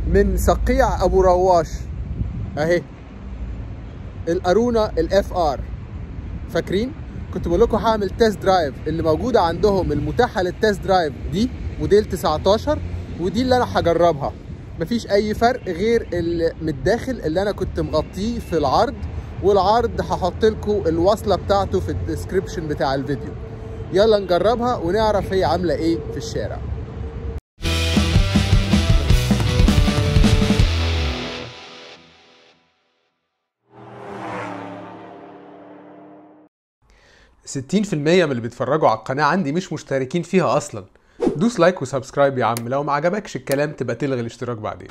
من صقيع ابو رواش اهي الارونا الاف ار فاكرين كنت بقول لكم هعمل تيست درايف اللي موجوده عندهم المتاحه للتيست درايف دي موديل 19 ودي اللي انا هجربها مفيش اي فرق غير اللي من الداخل اللي انا كنت مغطيه في العرض والعرض هحط لكم الوصله بتاعته في الديسكريبشن بتاع الفيديو يلا نجربها ونعرف هي عامله ايه في الشارع ستين في المية من اللي بيتفرجوا على القناة عندي مش مشتركين فيها أصلا دوس لايك وسبسكرايب يا عم لو ما عجبكش الكلام تبقى تلغي الاشتراك بعدين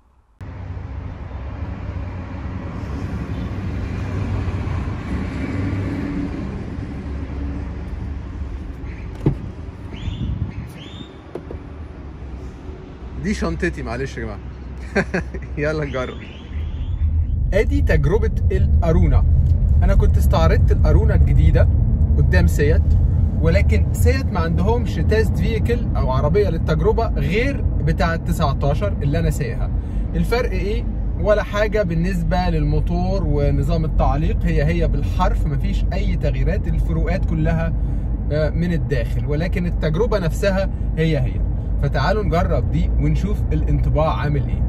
دي شنطتي معلش يا جماعه يلا نجرب ادي تجربه الارونا انا كنت استعرضت الارونا الجديده قدام سيات ولكن سيات ما عندهمش تيست فيكل او عربيه للتجربه غير بتاعه 19 اللي انا سايقها الفرق ايه ولا حاجه بالنسبه للموتور ونظام التعليق هي هي بالحرف مفيش اي تغييرات الفروقات كلها من الداخل ولكن التجربه نفسها هي هي فتعالوا نجرب دي ونشوف الانطباع عامل ايه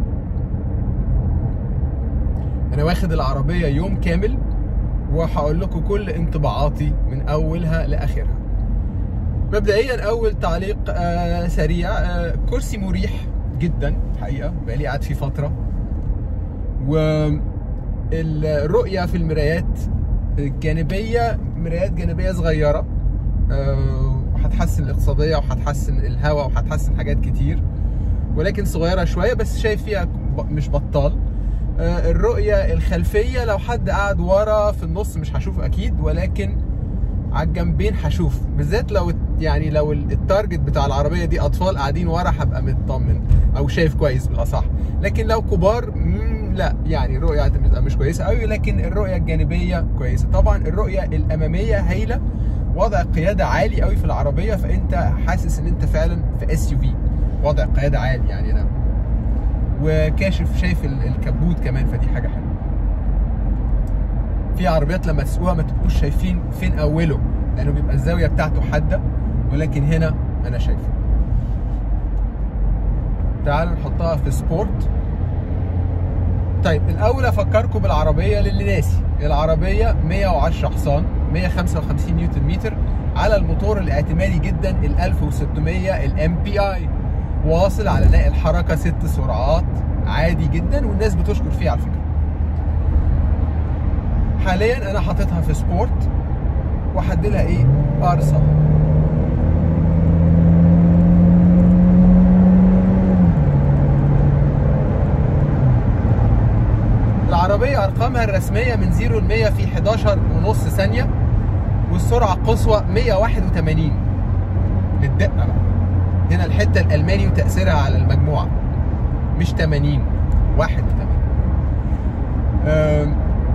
انا واخد العربيه يوم كامل وهقول لكم كل انطباعاتي من اولها لاخرها مبدئيا اول تعليق آه سريع آه كرسي مريح جدا حقيقه بقالي قاعد فيه فتره والرؤيه في المرايات الجانبيه مرايات جانبيه صغيره آه وهتحسن الاقتصاديه وهتحسن الهواء وهتحسن حاجات كتير ولكن صغيره شويه بس شايف فيها مش بطال الرؤيه الخلفيه لو حد قاعد ورا في النص مش هشوف اكيد ولكن على الجنبين هشوف بالذات لو يعني لو التارجت بتاع العربيه دي اطفال قاعدين ورا هبقى مطمن او شايف كويس بالاصح لكن لو كبار لا يعني الرؤيه هتبقى مش كويسه قوي لكن الرؤيه الجانبيه كويسه طبعا الرؤيه الاماميه هايله وضع قياده عالي قوي في العربيه فانت حاسس ان انت فعلا في اس يو في وضع قياده عالي يعني انا وكاشف شايف الكبوت كمان فدي حاجه حلوه في عربيات لما تسوقها ما تبقوش شايفين فين اوله لانه بيبقى الزاويه بتاعته حاده ولكن هنا انا شايفه تعالوا نحطها في سبورت طيب الاول افكركم بالعربيه للي ناسي العربيه 110 حصان 155 نيوتن متر على الموتور الاعتمادي جدا ال 1600 الام بي اي واصل على نقل حركه ست سرعات عادي جدا والناس بتشكر فيه على فكره حاليا انا حاططها في سبورت وهديلها ايه ارصه العربية أرقامها الرسمية من 0 ل 100 في 11 ونص ثانية والسرعة القصوى 181 للدقة بقى هنا الحته الالماني وتاثيرها على المجموعه مش 80 81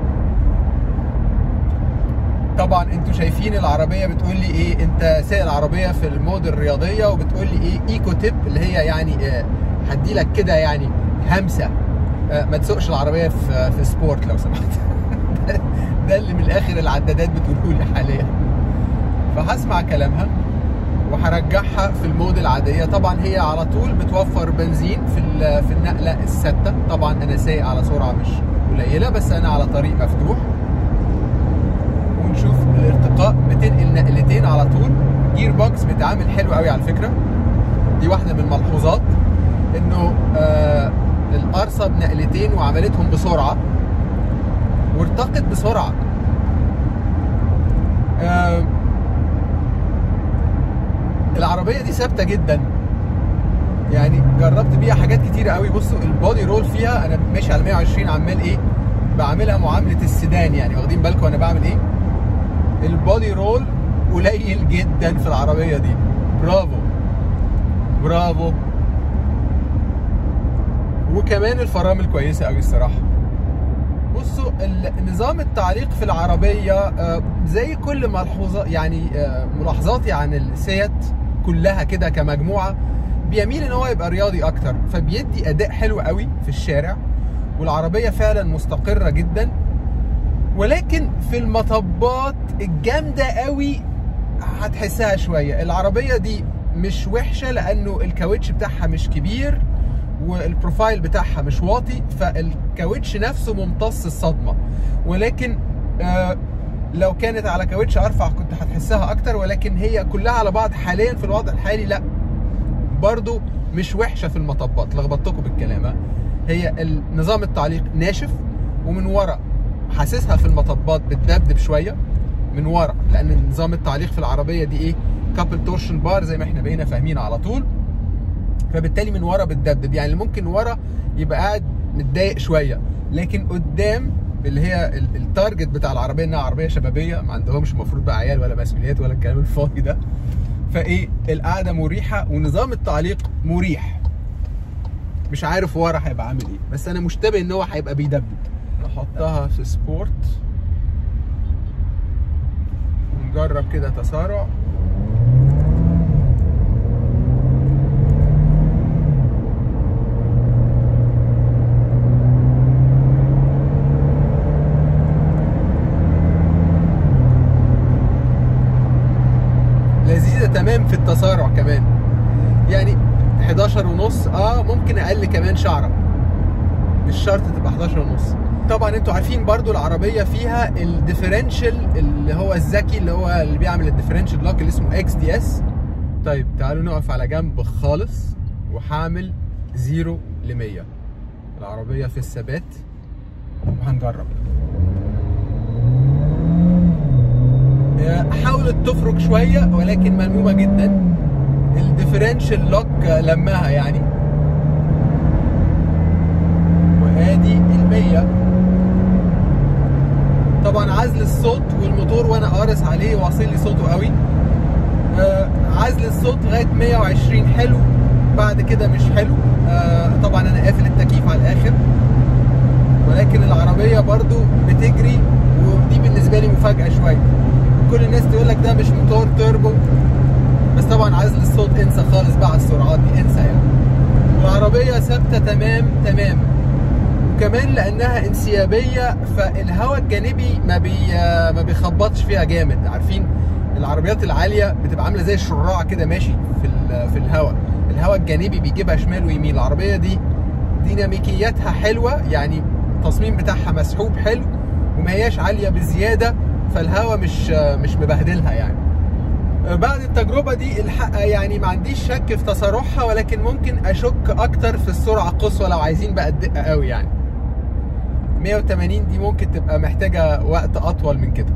طبعا انتوا شايفين العربيه بتقول لي ايه انت سايق العربيه في المود الرياضيه وبتقول لي ايه ايكو تيب اللي هي يعني هدي لك كده يعني همسه ما تسوقش العربيه في في سبورت لو سمحت ده اللي من الاخر العدادات بتقوله لي حاليا فهسمع كلامها وهرجعها في المود العاديه طبعا هي على طول بتوفر بنزين في في النقله الثابته طبعا انا سايق على سرعه مش قليله بس انا على طريق مفتوح ونشوف الارتقاء بتنقل نقلتين على طول جير بوكس بيتعامل حلو قوي على فكره دي واحده من الملحوظات انه آه القرصه بنقلتين وعملتهم بسرعه وارتقت بسرعه آه العربيه دي ثابته جدا يعني جربت بيها حاجات كتير قوي بصوا البودي رول فيها انا ماشي على 120 عمال ايه بعملها معامله السيدان يعني واخدين بالكم انا بعمل ايه البودي رول قليل جدا في العربيه دي برافو برافو وكمان الفرامل كويسه قوي الصراحه بصوا نظام التعليق في العربيه زي كل ملحوظه يعني ملاحظاتي عن السيات كلها كده كمجموعه بيميل ان هو يبقى رياضي اكتر فبيدي اداء حلو قوي في الشارع والعربيه فعلا مستقره جدا ولكن في المطبات الجامده قوي هتحسها شويه العربيه دي مش وحشه لانه الكاوتش بتاعها مش كبير والبروفايل بتاعها مش واطي فالكاوتش نفسه ممتص الصدمه ولكن آه لو كانت على كاوتش ارفع كنت هتحسها اكتر ولكن هي كلها على بعض حاليا في الوضع الحالي لا برضو مش وحشه في المطبات لخبطتكم بالكلام ها؟ هي نظام التعليق ناشف ومن ورا حاسسها في المطبات بتدبدب شويه من ورا لان نظام التعليق في العربيه دي ايه كابل تورشن بار زي ما احنا بقينا فاهمين على طول فبالتالي من ورا بتدبدب يعني ممكن ورا يبقى قاعد متضايق شويه لكن قدام اللي هي ال- التارجت بتاع العربيه انها عربيه شبابيه ما عندهمش المفروض بقى عيال ولا مسؤوليات ولا الكلام الفاضي ده فايه القعده مريحه ونظام التعليق مريح مش عارف ورا هيبقى عامل ايه بس انا مشتبه ان هو هيبقى بيدبدب نحطها في سبورت نجرب كده تسارع لذيذه تمام في التسارع كمان يعني 11 ونص اه ممكن اقل كمان شعره مش شرط تبقى 11 ونص طبعا انتوا عارفين برضو العربيه فيها الديفرنشال اللي هو الذكي اللي هو اللي بيعمل الديفرنشال لوك اللي اسمه اكس دي اس طيب تعالوا نقف على جنب خالص وهعمل 0 ل 100 العربيه في الثبات وهنجرب حاولت تفرك شويه ولكن ملمومه جدا الديفرنشال لوك لماها يعني وادي المية طبعا عزل الصوت والموتور وانا قارس عليه واصل لي صوته قوي آه عزل الصوت لغايه 120 حلو بعد كده مش حلو آه طبعا انا قافل التكييف على الاخر ولكن العربيه برضو بتجري ودي بالنسبه لي مفاجاه شويه كل الناس تقول لك ده مش موتور توربو بس طبعا عزل الصوت انسى خالص بقى على السرعات دي انسى يعني العربيه ثابته تمام تمام وكمان لانها انسيابيه فالهواء الجانبي ما بي ما بيخبطش فيها جامد عارفين العربيات العاليه بتبقى عامله زي الشراع كده ماشي في في الهواء الهواء الجانبي بيجيبها شمال ويمين العربيه دي ديناميكياتها حلوه يعني التصميم بتاعها مسحوب حلو وما هياش عاليه بزياده فالهواء مش مش مبهدلها يعني بعد التجربة دي الحق يعني ما عنديش شك في تسارعها ولكن ممكن أشك أكتر في السرعة القصوى لو عايزين بقى الدقة قوي يعني 180 دي ممكن تبقى محتاجة وقت أطول من كده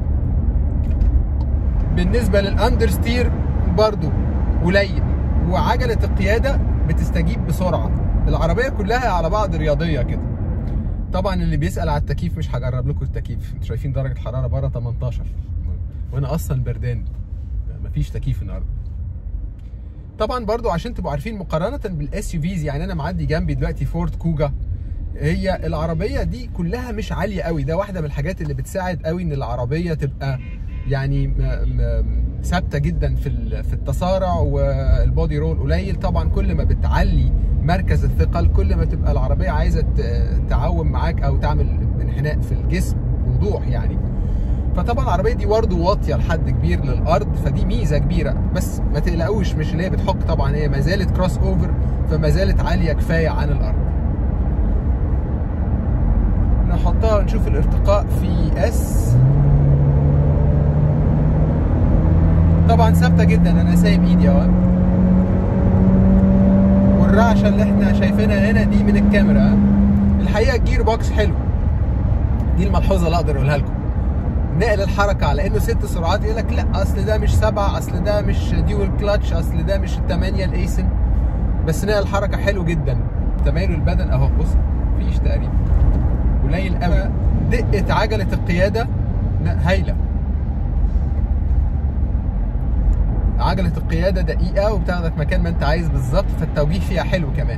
بالنسبة للأندرستير برضو قليل وعجلة القيادة بتستجيب بسرعة العربية كلها على بعض رياضية كده طبعا اللي بيسأل على التكييف مش هجرب لكم التكييف انتوا شايفين درجة الحرارة بره 18 وانا اصلا بردان مفيش تكييف النهارده طبعا برضو عشان تبقوا عارفين مقارنه بالاس يو فيز يعني انا معدي جنبي دلوقتي فورد كوجا هي العربيه دي كلها مش عاليه قوي ده واحده من الحاجات اللي بتساعد قوي ان العربيه تبقى يعني ثابته جدا في في التسارع والبودي رول قليل طبعا كل ما بتعلي مركز الثقل كل ما تبقى العربيه عايزه تعوم معاك او تعمل انحناء في الجسم بوضوح يعني فطبعا العربيه دي برضه واطيه لحد كبير للارض فدي ميزه كبيره بس ما تقلقوش مش اللي هي بتحك طبعا هي ما زالت كروس اوفر فما زالت عاليه كفايه عن الارض نحطها ونشوف الارتقاء في اس طبعا ثابته جدا انا سايب ايدي اهو والرعشه اللي احنا شايفينها هنا دي من الكاميرا الحقيقه الجير بوكس حلو دي الملحوظه اللي اقدر اقولها لكم نقل الحركه على انه ست سرعات يقول لك لا اصل ده مش سبعه اصل ده مش ديول كلاتش اصل ده مش الثمانيه الايسن بس نقل الحركه حلو جدا تمايل البدن اهو بص مفيش تقريبا قليل قوي دقه عجله القياده هايله عجله القياده دقيقه وبتاخدك مكان ما انت عايز بالظبط فالتوجيه فيها حلو كمان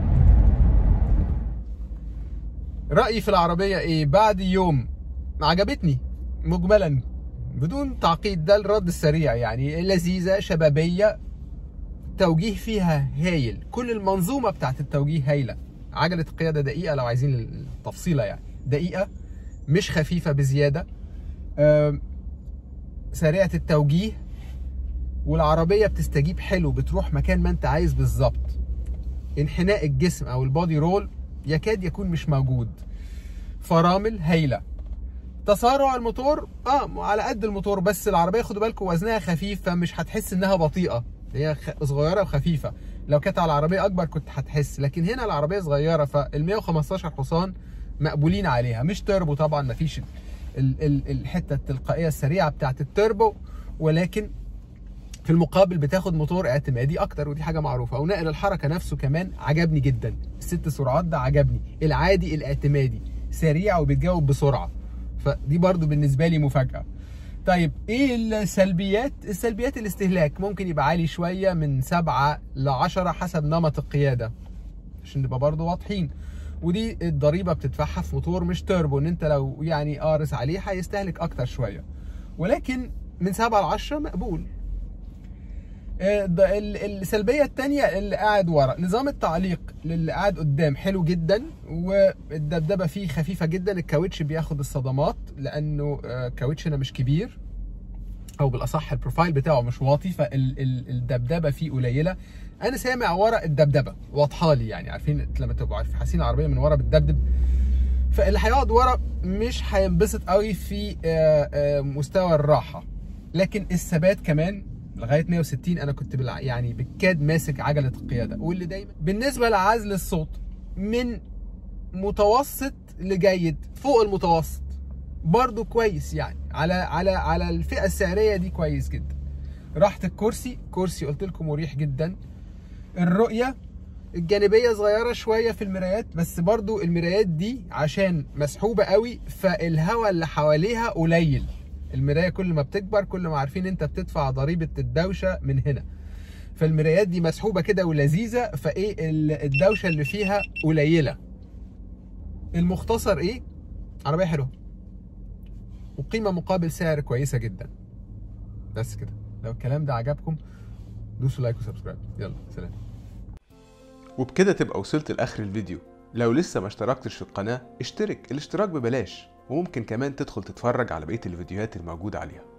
رايي في العربيه ايه بعد يوم عجبتني مجملا بدون تعقيد ده الرد السريع يعني لذيذه شبابيه التوجيه فيها هايل كل المنظومه بتاعت التوجيه هايله عجله القياده دقيقه لو عايزين التفصيله يعني دقيقه مش خفيفه بزياده آم، سريعه التوجيه والعربيه بتستجيب حلو بتروح مكان ما انت عايز بالظبط انحناء الجسم او البودي رول يكاد يكون مش موجود فرامل هايله تسارع الموتور اه على قد الموتور بس العربيه خدوا بالكم وزنها خفيف فمش هتحس انها بطيئه هي خ- صغيره وخفيفه لو كانت على العربيه اكبر كنت هتحس لكن هنا العربيه صغيره فال 115 حصان مقبولين عليها مش تربو طبعا مفيش ال- ال- الحته التلقائيه السريعه بتاعت التربو ولكن في المقابل بتاخد موتور اعتمادي اكتر ودي حاجه معروفه ونقل الحركه نفسه كمان عجبني جدا الست سرعات ده عجبني العادي الاعتمادي سريع وبيتجاوب بسرعه فدي برضو بالنسبه لي مفاجاه طيب ايه السلبيات السلبيات الاستهلاك ممكن يبقى عالي شويه من 7 ل 10 حسب نمط القياده عشان نبقى برضو واضحين ودي الضريبه بتدفعها في موتور مش توربو ان انت لو يعني قارس عليه هيستهلك اكتر شويه ولكن من 7 ل 10 مقبول آه، ده ال- السلبيه الثانيه اللي قاعد ورا نظام التعليق للي قاعد قدام حلو جدا والدبدبه فيه خفيفه جدا الكاوتش بياخد الصدمات لانه آه، كاوتشنا مش كبير او بالاصح البروفايل بتاعه مش واطي فالدبدبه فيه قليله انا سامع ورا الدبدبه واضحه لي يعني عارفين لما تبقوا عارفين حاسين العربيه من ورا بتدبدب فاللي هيقعد ورا مش هينبسط قوي في آه، آه، مستوى الراحه لكن الثبات كمان لغايه 160 انا كنت بالع... يعني بالكاد ماسك عجله القياده واللي دايما بالنسبه لعزل الصوت من متوسط لجيد فوق المتوسط برضو كويس يعني على على على الفئه السعريه دي كويس جدا راحه الكرسي كرسي قلت لكم مريح جدا الرؤيه الجانبيه صغيره شويه في المرايات بس برضو المرايات دي عشان مسحوبه قوي فالهواء اللي حواليها قليل المرايه كل ما بتكبر كل ما عارفين انت بتدفع ضريبه الدوشه من هنا فالمرايات دي مسحوبه كده ولذيذه فايه ال- الدوشه اللي فيها قليله المختصر ايه عربيه حلوه وقيمه مقابل سعر كويسه جدا بس كده لو الكلام ده عجبكم دوسوا لايك وسبسكرايب يلا سلام وبكده تبقى وصلت لاخر الفيديو لو لسه ما اشتركتش في القناة اشترك الاشتراك ببلاش وممكن كمان تدخل تتفرج على بقية الفيديوهات الموجودة عليها